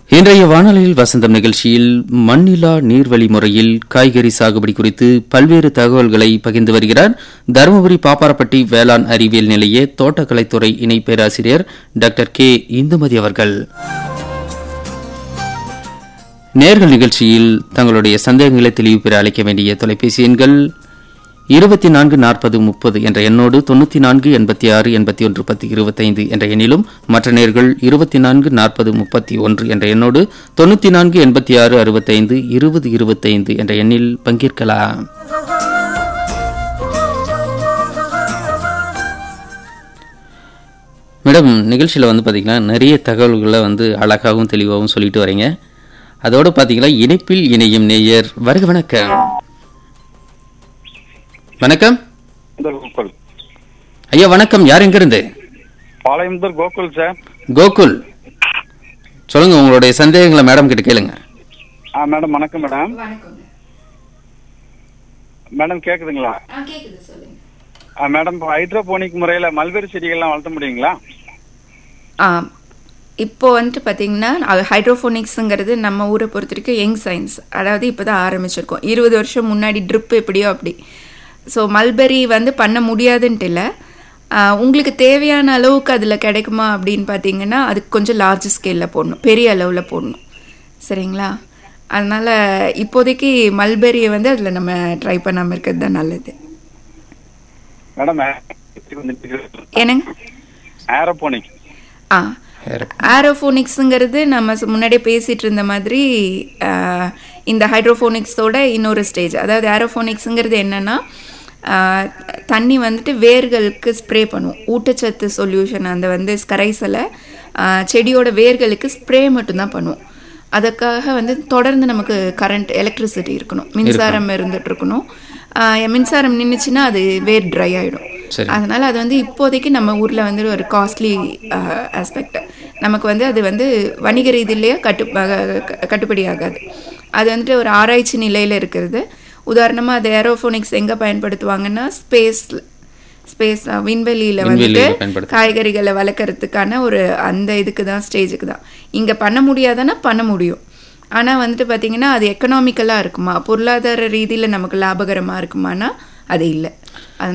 இன்றைய வானொலியில் வசந்தம் நிகழ்ச்சியில் மண்ணிலா நீர்வழி முறையில் காய்கறி சாகுபடி குறித்து பல்வேறு தகவல்களை பகிர்ந்து வருகிறார் தருமபுரி பாப்பாரப்பட்டி வேளாண் அறிவியல் நிலைய தோட்டக்கலைத்துறை இணை பேராசிரியர் டாக்டர் கே இந்துமதி அவர்கள் நேர்கள் நிகழ்ச்சியில் தங்களுடைய சந்தேகங்களை தெளிவு பெற அழைக்க வேண்டிய தொலைபேசி எண்கள் இருபத்தி நான்கு நாற்பது முப்பது என்ற எண்ணோடு தொண்ணூற்றி நான்கு எண்பத்தி ஆறு எண்பத்தி ஒன்று பத்து இருபத்தைந்து என்ற எண்ணிலும் மற்ற நேர்கள் இருபத்தி நான்கு நாற்பது முப்பத்தி ஒன்று என்ற எண்ணோடு தொண்ணூற்றி நான்கு எண்பத்தி ஆறு அறுபத்தைந்து இருபது இருபத்தைந்து என்ற எண்ணில் பங்கேற்கலாம் மேடம் நிகழ்ச்சியில் வந்து பார்த்தீங்கன்னா நிறைய தகவல்களை வந்து அழகாகவும் தெளிவாகவும் சொல்லிட்டு வரீங்க அதோடு பார்த்தீங்கன்னா இணைப்பில் இணையும் நேயர் வருக வணக்கம் வணக்கம் முதல் கோகுல் ஐயா வணக்கம் யார் எங்கிருந்து பாளையம் முதல் கோகுல் சார் கோகுல் சொல்லுங்க உங்களுடைய சந்தேகங்களை மேடம் கிட்ட கேளுங்க ஆ மேடம் வணக்கம் மேடம் மேடம் கேக்குதுங்களா ஆ கேக்குது சொல்லுங்க ஆ மேடம் இப்போ ஹைட்ரோபோனிக் முறையில் மல்பெரி செடிகள்லாம் வளர்த்த முடியுங்களா ஆ இப்போ வந்துட்டு பார்த்தீங்கன்னா ஹைட்ரோஃபோனிக்ஸுங்கிறது நம்ம ஊரை பொறுத்த வரைக்கும் யங் சயின்ஸ் அதாவது இப்போ தான் ஆரம்பிச்சிருக்கோம் இருபது வருஷம் முன்னாடி ட்ரிப் எப்படியோ அப்படி ஸோ மல்பெரி வந்து பண்ண முடியாதுன்ட்டு இல்லை ஆ, உங்களுக்கு தேவையான அளவுக்கு அதில் கிடைக்குமா அப்படின்னு பார்த்தீங்கன்னா அதுக்கு கொஞ்சம் லார்ஜ் ஸ்கேலில் போடணும் பெரிய அளவில் போடணும் சரிங்களா அதனால் இப்போதைக்கு மல்பெரியை வந்து அதில் நம்ம ட்ரை பண்ணாமல் இருக்கிறது தான் நல்லது மேடம் என்னங்க ஏரோபோனிக் ஆ ஆரோஃபோனிக்ஸுங்கிறது நம்ம சு- முன்னாடியே பேசிட்டு இருந்த மாதிரி ஆஹ், இந்த ஹைட்ரோஃபோனிக்ஸோட இன்னொரு ஸ்டேஜ் அதாவது ஆரோஃபோனிக்ஸுங்கிறது என்னன்னா ஆஹ், தண்ணி வந்துட்டு வேர்களுக்கு ஸ்ப்ரே பண்ணும் ஊட்டச்சத்து சொல்யூஷன் அந்த வந்து கரைசலை ஆஹ், செடியோட வேர்களுக்கு ஸ்ப்ரே மட்டும்தான் பண்ணுவோம் அதுக்காக வந்து தொடர்ந்து நமக்கு கரண்ட் எலக்ட்ரிசிட்டி இருக்கணும் மின்சாரம் இருந்துட்டு இருக்கணும் ஆஹ், மின்சாரம் நின்றுச்சுன்னா அது வேர் ட்ரை ஆகிடும் சரி. அதனால அது வந்து இப்போதைக்கு நம்ம ஊர்ல வந்து ஒரு காஸ்ட்லி ஆஸ்பெக்ட் நமக்கு வந்து அது வந்து வணிக ரீதியிலேயே கட்டு அஹ், க- கட்டுப்படி ஆகாது அது வந்துட்டு ஒரு ஆராய்ச்சி நிலையில இருக்கிறது உதாரணமா அது ஏரோஃபோனிக்ஸ் எங்க பயன்படுத்துவாங்கன்னா ஸ்பேஸ் ஸ்பேஸ் விண்வெளியில வந்துட்டு விண்வெளியில பயன்படுத்து- காய்கறிகளை வளர்க்கறதுக்கான ஒரு அந்த இதுக்கு தான் ஸ்டேஜுக்கு தான் இங்க பண்ண முடியாதுன்னா பண்ண முடியும் ஆனா வந்துட்டு பாத்தீங்கன்னா அது எக்கனாமிக்கலா இருக்குமா பொருளாதார ரீதியில நமக்கு லாபகரமா இருக்குமானா அது இல்லை